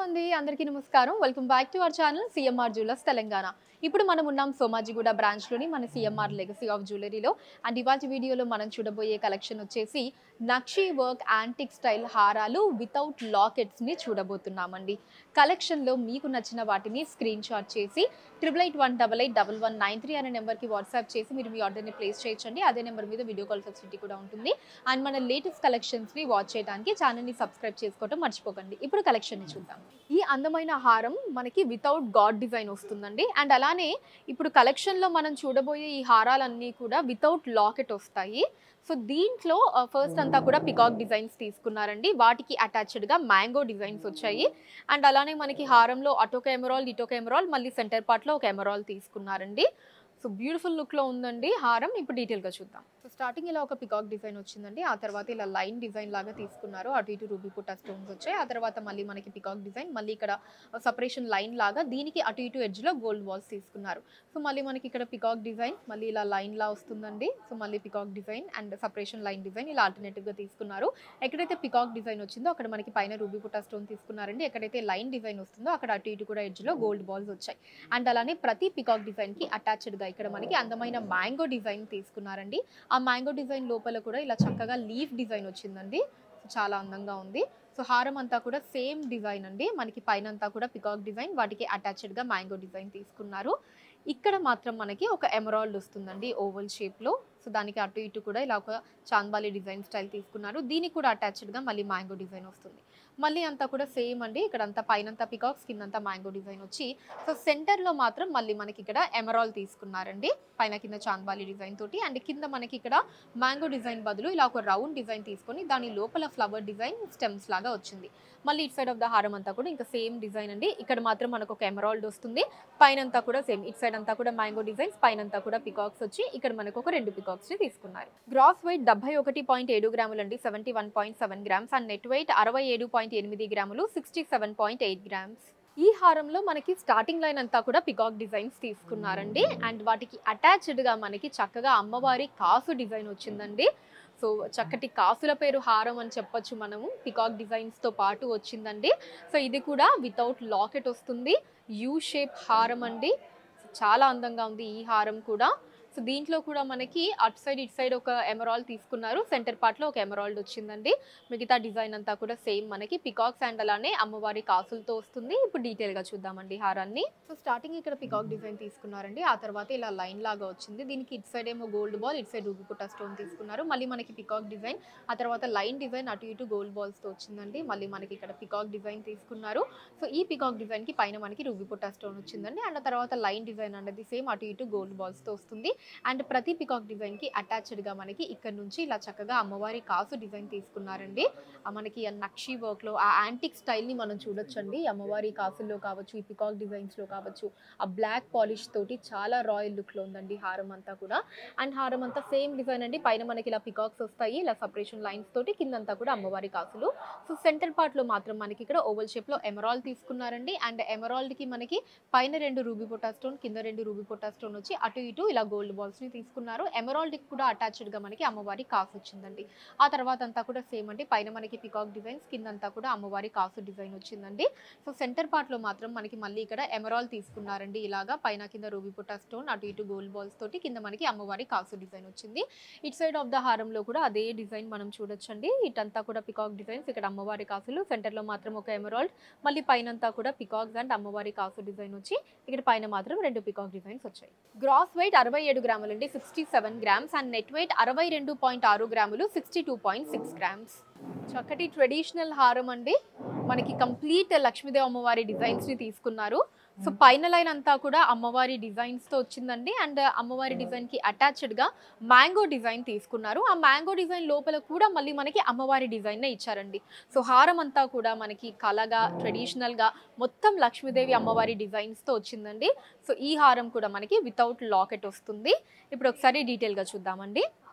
అండి అందరికీ నమస్కారం welcome back to our channel CMR jewellers Telangana ఇప్పుడు మనం ఉన్నాం సోమాజిగూడ బ్రాంచ్లోని మన సిఎంఆర్ లెగసీ ఆఫ్ జ్యువెలరీలో అండ్ ఇవాళ వీడియోలో మనం చూడబోయే కలెక్షన్ వచ్చేసి నక్షీ వర్క్ యాంటిక్ స్టైల్ హారాలు వితౌట్ లాకెట్స్ని చూడబోతున్నామండి కలెక్షన్లో మీకు నచ్చిన వాటిని స్క్రీన్ షాట్ చేసి triple eight one double eight double one nine three అనే నెంబర్కి వాట్సాప్ చేసి మీరు మీ ఆర్డర్ని ప్లేస్ చేయొచ్చండి అదే నెంబర్ మీద వీడియో కాల్ ఫెసిలిటీ కూడా ఉంటుంది అండ్ మన లేటెస్ట్ కలెక్షన్స్ని వాచ్ చేయడానికి ఛానల్ని సబ్స్క్రైబ్ చేసుకోవడం మర్చిపోకండి ఇప్పుడు కలెక్షన్ని చూద్దాం ఈ అందమైన హారం మనకి వితౌట్ గాడ్ డిజైన్ వస్తుందండి అండ్ అలానే ఇప్పుడు కలెక్షన్లో మనం చూడబోయే ఈ హారాలన్నీ కూడా వితౌట్ లాకెట్ వస్తాయి సో దీంట్లో ఫస్ట్ అంతా కూడా పికాక్ డిజైన్స్ తీసుకున్నారండి వాటికి అటాచ్డ్గా మ్యాంగో డిజైన్స్ వచ్చాయి అండ్ అలానే మనకి హారంలో అటో కెమెరాల్ ఇటో కెమెరాల్ మళ్ళీ సెంటర్ పార్ట్లో ఒక ఎమరాల్ తీసుకున్నారండి సో బ్యూటిఫుల్ లుక్లో ఉందండి హారం ఇప్పుడు డీటెయిల్గా చూద్దాం సో స్టార్టింగ్ ఇలా ఒక పికాక్ డిజైన్ వచ్చిందండి ఆ తర్వాత ఇలా లైన్ డిజైన్ లాగా తీసుకున్నారు అటు ఇటు రూబీ పుట్టా స్టోన్స్ వచ్చాయి ఆ తర్వాత మళ్ళీ మనకి పికాక్ డిజైన్ మళ్ళీ ఇక్కడ సపరేషన్ లైన్ లాగా దీనికి అటు ఇటు ఎడ్జ్లో గోల్డ్ వాల్స్ తీసుకున్నారు సో మళ్ళీ మనకి ఇక్కడ పికాక్ డిజైన్ మళ్ళీ ఇలా లైన్ లా వస్తుందండి సో మళ్ళీ peacock design and separation line design ఇలా ఆల్టర్నేటివ్గా తీసుకున్నారు ఎక్కడైతే పికాక్ డిజైన్ వచ్చిందో అక్కడ మనకి పైన రూబీ పుట్టా స్టోన్ తీసుకున్నారండి ఎక్కడైతే లైన్ డిజైన్ వస్తుందో అక్కడ అటు ఇటు కూడా ఎడ్జ్లో గోల్డ్ బాల్స్ వచ్చాయి అండ్ అలానే ప్రతి పికాక్ డిజైన్కి అటాచ్డ్గా ఇక్కడ మనకి అందమైన మ్యాంగో డిజైన్ తీసుకున్నారండి ఆ మ్యాంగో డిజైన్ లోపల కూడా ఇలా చక్కగా లీఫ్ డిజైన్ వచ్చిందండి చాలా అందంగా ఉంది సో హారం అంతా కూడా సేమ్ డిజైన్ అండి మనకి పైన అంతా కూడా పికాక్ డిజైన్ వాటికి అటాచ్డ్గా మ్యాంగో డిజైన్ తీసుకున్నారు ఇక్కడ మాత్రం మనకి ఒక ఎమరాల్డ్ వస్తుందండి ఓవల్ షేప్లో సో దానికి అటు ఇటు కూడా ఇలా ఒక చాంద్బాలి డిజైన్ స్టైల్ తీసుకున్నారు దీనికి కూడా అటాచ్డ్గా మళ్ళీ మ్యాంగో డిజైన్ వస్తుంది మళ్ళీ అంతా కూడా సేమ్ అండి ఇక్కడ అంతా పైనంతా పికాక్స్ కిందంతా మ్యాంగో డిజైన్ వచ్చి సో సెంటర్లో మాత్రం మళ్ళీ మనకి ఇక్కడ ఎమరాల్ తీసుకున్నారండి పైన కింద చాంద్బాలి డిజైన్ తోటి అండ్ కింద మనకి ఇక్కడ మ్యాంగో డిజైన్ బదులు ఇలా ఒక రౌండ్ డిజైన్ తీసుకొని దాని లోపల ఫ్లవర్ డిజైన్ స్టెమ్స్ లాగా వచ్చింది మళ్ళీ ఇట్ సైడ్ ఆఫ్ ద హారం అంతా కూడా ఇంకా సేమ్ డిజైన్ అండి ఇక్కడ మాత్రం మనకు ఒక ఎమరాల్డ్ వస్తుంది పైన అంతా కూడా సేమ్ ఇట్ సైడ్ అంతా కూడా మ్యాంగో డిజైన్స్ పైన అంతా కూడా పికాక్స్ వచ్చి ఇక్కడ మనకు ఒక రెండు పికాక్స్ ని తీసుకున్నారు గ్రాస్ వెయిట్ డెబ్బై ఒకటి పాయింట్ ఏడు గ్రాములు అండి seventy one point seven grams and net weight అరవై ఏడు పాయింట్ ఎనిమిది గ్రాములు sixty seven point eight grams ఈ హారంలో మనకి స్టార్టింగ్ లైన్ అంతా కూడా పికాక్ డిజైన్స్ తీసుకున్నారండి అండ్ వాటికి అటాచ్డ్గా మనకి చక్కగా అమ్మవారి కాసు డిజైన్ వచ్చిందండి సో చక్కటి కాసుల పేరు హారం అని చెప్పొచ్చు మనము పికాక్ డిజైన్స్తో పాటు వచ్చిందండి సో ఇది కూడా వితౌట్ లాకెట్ వస్తుంది యూ షేప్ హారం అండి చాలా అందంగా ఉంది ఈ హారం కూడా సో దీంట్లో కూడా మనకి అటు సైడ్ ఇటు సైడ్ ఒక ఎమరాల్డ్ తీసుకున్నారు సెంటర్ పార్ట్లో ఒక ఎమరాల్డ్ వచ్చిందండి మిగతా డిజైన్ అంతా కూడా సేమ్ మనకి పికాక్స్ అండ్ అలానే అమ్మవారి కాసులతో వస్తుంది ఇప్పుడు డీటెయిల్గా చూద్దామండి హారాన్ని సో స్టార్టింగ్ ఇక్కడ పికాక్ డిజైన్ తీసుకున్నారండి ఆ తర్వాత ఇలా లైన్ లాగా వచ్చింది దీనికి ఇటు సైడ్ ఏమో గోల్డ్ బాల్ ఇటు సైడ్ రూబికుటా స్టోన్ తీసుకున్నారు మళ్ళీ మనకి పికాక్ డిజైన్ ఆ తర్వాత లైన్ డిజైన్ అటు ఇటు గోల్డ్ బాల్స్తో వచ్చిందండి మళ్ళీ మనకి ఇక్కడ పికాక్ డిజైన్ తీసుకున్నారు సో ఈ పికాక్ డిజైన్కి పైన మనకి రూబికుటా స్టోన్ వచ్చిందండి అండ్ ఆ తర్వాత లైన్ డిజైన్ అనేది సేమ్ అటు ఇటు గోల్డ్ బాల్స్తో వస్తుంది అండ్ ప్రతి పికాక్ డిజైన్కి అటాచ్డ్గా మనకి ఇక్కడ నుంచి ఇలా చక్కగా అమ్మవారి కాసు డిజైన్ తీసుకున్నారండి ఆ మనకి ఆ నక్షి వర్క్లో ఆ యాంటిక్ స్టైల్ని మనం చూడొచ్చండి అమ్మవారి కాసుల్లో కావచ్చు ఈ పికాక్ డిజైన్స్లో కావచ్చు ఆ బ్లాక్ పాలిష్ తోటి చాలా రాయల్ లుక్లో ఉందండి హారం అంతా కూడా అండ్ హారం అంతా సేమ్ డిజైన్ అండి పైన మనకి ఇలా పికాక్స్ వస్తాయి ఇలా సపరేషన్ లైన్స్ తోటి కిందంతా కూడా అమ్మవారి కాసులు సో సెంటర్ పార్ట్లో మాత్రం మనకి ఇక్కడ ఓవల్ షేప్లో ఎమరాల్డ్ తీసుకున్నారండి అండ్ ఎమరాల్డ్కి మనకి పైన రెండు రూబీ పొటా స్టోన్ కింద రెండు రూబీ పొటా స్టోన్ వచ్చి అటు ఇటు ఇలా గోల్డ్ బాల్స్ని తీసుకున్నారు ఎమరాల్డ్కి కూడా అటాచ్డ్గా మనకి అమ్మవారి కాసు వచ్చిందండి ఆ తర్వాత అంతా కూడా సేమ్ అండి పైన మనకి పికాక్ డిజైన్స్ కిందంతా కూడా అమ్మవారి కాసు డిజైన్ వచ్చిందండి సో సెంటర్ పార్ట్లో మాత్రం మనకి మళ్ళీ ఇక్కడ ఎమరాల్ తీసుకున్నారండి ఇలాగా పైన కింద రూబీ పుట్టా స్టోన్ అటు ఇటు గోల్డ్ బాల్స్ తోటి కింద మనకి అమ్మవారి కాసు డిజైన్ వచ్చింది ఇట్ సైడ్ ఆఫ్ ద హారంలో కూడా అదే డిజైన్ మనం చూడొచ్చండి ఇటంతా కూడా పికాక్ డిజైన్స్ ఇక్కడ అమ్మవారి కాసులు సెంటర్లో మాత్రం ఒక ఎమరాల్డ్ మళ్ళీ పైనంతా కూడా పికాక్స్ అండ్ అమ్మవారి కాసు డిజైన్ వచ్చి ఇక్కడ పైన మాత్రం రెండు పికాక్ డిజైన్స్ వచ్చాయి గ్రాస్ వెయిట్ అరవై ఏడు గ్రాములు అండి sixty seven grams and net weight అరవై రెండు పాయింట్ ఆరు గ్రాములు sixty two point six grams చక్కటి ట్రెడిషనల్ హారం అండి మనకి కంప్లీట్ లక్ష్మీదేవి అమ్మవారి డిజైన్స్ని తీసుకున్నారు సో పైన లైన్ అంతా కూడా అమ్మవారి డిజైన్స్తో వచ్చిందండి అండ్ అమ్మవారి డిజైన్కి అటాచ్డ్గా మ్యాంగో డిజైన్ తీసుకున్నారు ఆ మ్యాంగో డిజైన్ లోపల కూడా మళ్ళీ మనకి అమ్మవారి డిజైన్నే ఇచ్చారండి సో హారం అంతా కూడా మనకి కలగా ట్రెడిషనల్గా మొత్తం లక్ష్మీదేవి అమ్మవారి డిజైన్స్తో వచ్చిందండి సో ఈ హారం కూడా మనకి వితౌట్ లాకెట్ వస్తుంది ఇప్పుడు ఒకసారి డీటెయిల్గా చూద్దామండి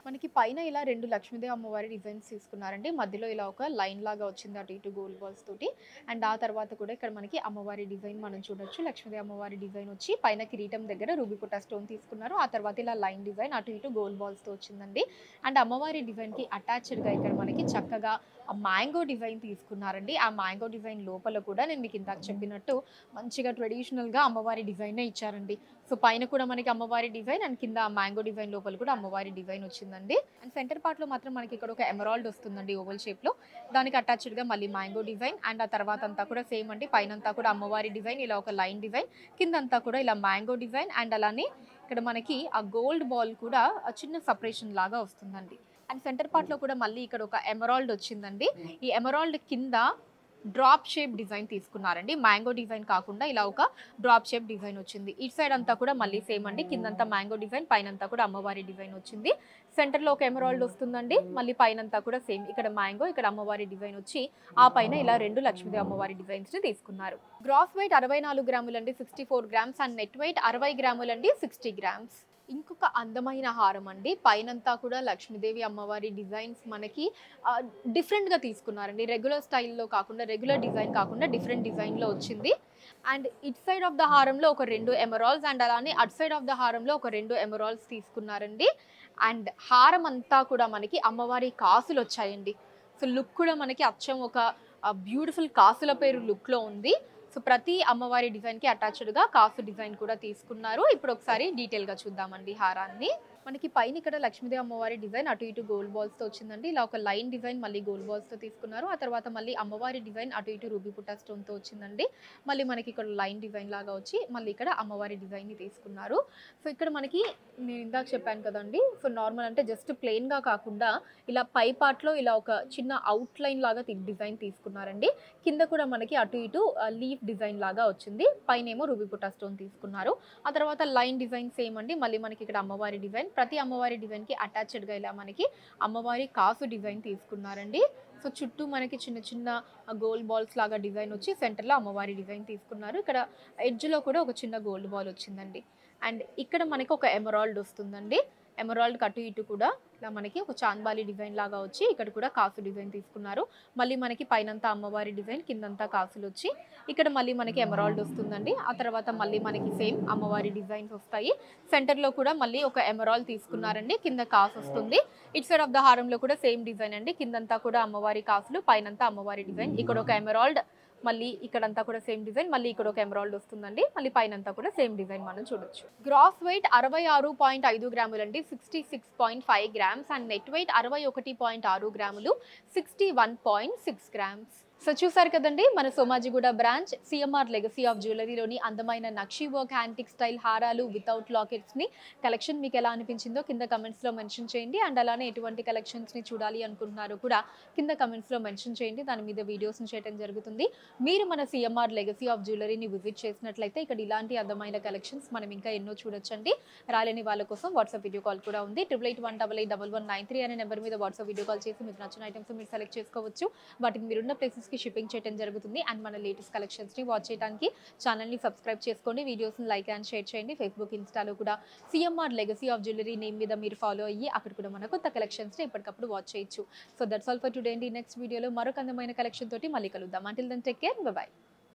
మనకి పైన ఇలా రెండు లక్ష్మీదేవి అమ్మవారి డిజైన్స్ తీసుకున్నారండి మధ్యలో ఇలా ఒక లైన్ లాగా వచ్చింది అటు ఇటు గోల్డ్ బాల్స్ తోటి అండ్ ఆ తర్వాత కూడా ఇక్కడ మనకి అమ్మవారి డిజైన్ మనం చూడొచ్చు లక్ష్మీదేవి అమ్మవారి డిజైన్ వచ్చి పైన కిరీటం దగ్గర రూబిపుట్ట స్టోన్ తీసుకున్నారు ఆ తర్వాత ఇలా లైన్ డిజైన్ అటు ఇటు గోల్డ్ బాల్స్ తో వచ్చిందండి అండ్ అమ్మవారి డిజైన్ కి అటాచ్డ్ గా ఇక్కడ మనకి చక్కగా మ్యాంగో డిజైన్ తీసుకున్నారండి ఆ మ్యాంగో డిజైన్ లోపల కూడా నేను మీకు ఇందాక చెప్పినట్టు మంచిగా ట్రెడిషనల్ గా అమ్మవారి డిజైన్ ఇచ్చారండి సో పైన కూడా మనకి అమ్మవారి డిజైన్ అండ్ కింద మ్యాంగో డిజైన్ లోపల కూడా అమ్మవారి డిజైన్ వచ్చిందండి అండ్ సెంటర్ పార్ట్ లో మాత్రం మనకి ఇక్కడ ఒక ఎమరాల్డ్ వస్తుందండి ఓవల్ షేప్ లో దానికి అటాచ్డ్ గా మళ్ళీ మ్యాంగో డిజైన్ అండ్ ఆ తర్వాత అంతా కూడా సేమ్ అండి పైన అంతా కూడా అమ్మవారి డిజైన్ ఇలా ఒక లైన్ డిజైన్ కింద అంతా కూడా ఇలా మ్యాంగో డిజైన్ అండ్ అలానే ఇక్కడ మనకి ఆ గోల్డ్ బాల్ కూడా ఆ చిన్న సపరేషన్ లాగా వస్తుందండి అండ్ సెంటర్ పార్ట్ లో కూడా మళ్ళీ ఇక్కడ ఒక ఎమరాల్డ్ వచ్చిందండి ఈ ఎమరాల్డ్ కింద డ్రాప్ షేప్ డిజైన్ తీసుకున్నారండి మ్యాంగో డిజైన్ కాకుండా ఇలా ఒక డ్రాప్ షేప్ డిజైన్ వచ్చింది ఈ సైడ్ అంతా కూడా మళ్ళీ సేమ్ అండి కిందంతా మ్యాంగో డిజైన్ పైన అంతా కూడా అమ్మవారి డిజైన్ వచ్చింది సెంటర్ లో ఒక ఎమరాల్డ్ వస్తుందండి మళ్ళీ పైన అంతా కూడా సేమ్ ఇక్కడ మ్యాంగో ఇక్కడ అమ్మవారి డిజైన్ వచ్చి ఆ పైన ఇలా రెండు లక్ష్మీదేవి అమ్మవారి డిజైన్స్ ని తీసుకున్నారు గ్రాస్ వెయిట్ అరవై నాలుగు గ్రాములు అండి sixty four grams and net weight అరవై గ్రాములు అండి సిక్స్టీ గ్రామ్స్ ఇంకొక అందమైన హారం అండి పైనంతా కూడా లక్ష్మీదేవి అమ్మవారి డిజైన్స్ మనకి ఆ, different గా తీసుకున్నారండి రెగ్యులర్ స్టైల్లో కాకుండా రెగ్యులర్ డిజైన్ కాకుండా డిఫరెంట్ డిజైన్లో వచ్చింది and it side of the హారంలో ఒక రెండు ఎమరాల్స్ అండ్ అలానే అట్ సైడ్ ఆఫ్ ద హారంలో ఒక రెండు ఎమరాల్స్ తీసుకున్నారండి అండ్ హారం అంతా కూడా మనకి అమ్మవారి కాసులు వచ్చాయండి సో లుక్ కూడా మనకి అచ్చం ఒక బ్యూటిఫుల్ కాసుల పేరు లుక్లో ఉంది సో ప్రతి అమ్మవారి డిజైన్కి అటాచ్డ్గా కాసు డిజైన్ కూడా తీసుకున్నారు ఇప్పుడు ఒకసారి డీటెయిల్గా చూద్దామండి హారాన్ని మనకి పైన ఇక్కడ లక్ష్మీదేవి అమ్మవారి డిజైన్ అటు ఇటు గోల్డ్ బాల్స్తో వచ్చిందండి ఇలా ఒక లైన్ డిజైన్ మళ్ళీ గోల్డ్ బాల్స్తో తీసుకున్నారు ఆ తర్వాత మళ్ళీ అమ్మవారి డిజైన్ అటు ఇటు రూబీ పుట్టా స్టోన్తో వచ్చిందండి మళ్ళీ మనకి ఇక్కడ లైన్ డిజైన్ లాగా వచ్చి మళ్ళీ ఇక్కడ అమ్మవారి డిజైన్ని తీసుకున్నారు సో ఇక్కడ మనకి నేను ఇందాక చెప్పాను కదండి సో నార్మల్ అంటే జస్ట్ ప్లెయిన్గా కాకుండా ఇలా పై పార్ట్లో ఇలా ఒక చిన్న అవుట్ లైన్ లాగా డిజైన్ తీసుకున్నారండి కింద కూడా మనకి అటు ఇటు లీఫ్ డిజైన్ లాగా వచ్చింది పైన ఏమో రూబీ పుట్టా స్టోన్ తీసుకున్నారు ఆ తర్వాత లైన్ డిజైన్ సేమ్ అండి మళ్ళీ మనకి ఇక్కడ అమ్మవారి డిజైన్ ప్రతి అమ్మవారి డిజైన్కి అటాచ్డ్గా ఇలా మనకి అమ్మవారి కాసు డిజైన్ తీసుకున్నారండి సో చుట్టూ మనకి చిన్న చిన్న గోల్డ్ బాల్స్ లాగా డిజైన్ వచ్చి సెంటర్లో అమ్మవారి డిజైన్ తీసుకున్నారు ఇక్కడ ఎడ్జ్లో కూడా ఒక చిన్న గోల్డ్ బాల్ వచ్చిందండి అండ్ ఇక్కడ మనకి ఒక ఎమరాల్డ్ వస్తుందండి ఎమరాల్డ్ అటు ఇటు కూడా ఇలా మనకి ఒక చాంద్బాలి డిజైన్ లాగా వచ్చి ఇక్కడ కూడా కాసు డిజైన్ తీసుకున్నారు మళ్ళీ మనకి పైనంతా అమ్మవారి డిజైన్ కిందంతా కాసులు వచ్చి ఇక్కడ మళ్ళీ మనకి ఎమరాల్డ్ వస్తుందండి ఆ తర్వాత మళ్ళీ మనకి సేమ్ అమ్మవారి డిజైన్స్ వస్తాయి సెంటర్లో కూడా మళ్ళీ ఒక ఎమరాల్డ్ తీసుకున్నారండి కింద కాసు వస్తుంది ఇట్ సైడ్ ఆఫ్ ద హారంలో కూడా సేమ్ డిజైన్ అండి కిందంతా కూడా అమ్మవారి కాసులు పైనంతా అమ్మవారి డిజైన్ ఇక్కడ ఒక ఎమరాల్డ్ మళ్ళీ ఇక్కడంతా కూడా సేమ్ డిజైన్ మళ్ళీ ఇక్కడ ఒక ఎమరాల్డ్ వస్తుందండి మళ్ళీ పైనంతా కూడా సేమ్ డిజైన్ మనం చూడొచ్చు గ్రాస్ వెయిట్ అరవై ఆరు పాయింట్ ఐదు గ్రాములు అండి sixty six point five grams and net weight అరవై ఒకటి పాయింట్ ఆరు గ్రాములు sixty one point six grams so చూసారు కదండి మన Somajiguda branch CMR legacy of జ్యువెలరీలోని అందమైన నక్షి వర్క్ హ్యాంటిక్ స్టైల్ హారాలు వితౌట్ లాకెట్స్ని కలెక్షన్ మీకు ఎలా అనిపించిందో కింద కమెంట్స్లో మెన్షన్ చేయండి అండ్ అలానే ఎటువంటి కలెక్షన్స్ని చూడాలి అనుకుంటున్నారో కూడా కింద కమెంట్స్లో మెన్షన్ చేయండి దాని మీద వీడియోస్ని చేయడం జరుగుతుంది మీరు మన సిఎంఆర్ లెగసీ ఆఫ్ జ్యువెలరీని విజిట్ చేసినట్లయితే ఇక్కడ ఇలాంటి అందమైన కలెక్షన్స్ మనం ఇంకా ఎన్నో చూడొచ్చండి రాలేని వాళ్ళ కోసం వాట్సాప్ వీడియో కాల్ కూడా ఉంది triple eight one double eight double one nine three అనే నెంబర్ మీద వాట్సాప్ వీడియో కాల్ చేసి మీకు నచ్చిన ఐటమ్స్ మీరు సెలెక్ట్ చేసుకోవచ్చు వాటికి మీరున్న ప్లేసెస్కి షిప్పింగ్ చేయడం జరుగుతుంది అండ్ మన లేటెస్ట్ కలెక్షన్స్ని వాచ్ చేయడానికి ఛానల్ని సబ్స్క్రైబ్ చేసుకోండి వీడియోస్ని లైక్ అండ్ షేర్ చేయండి ఫేస్బుక్ ఇన్స్టాలో కూడా CMR legacy of jewellery name మీద మీరు ఫాలో అయ్యి అక్కడ కూడా మన కొత్త కలెక్షన్స్ని ఎప్పటికప్పుడు వాచ్ చేయొచ్చు so that's all for today అండి నెక్స్ట్ వీడియోలో మరొక అందమైన కలెక్షన్ తోటి మళ్ళీ కలుద్దాం until then take care bye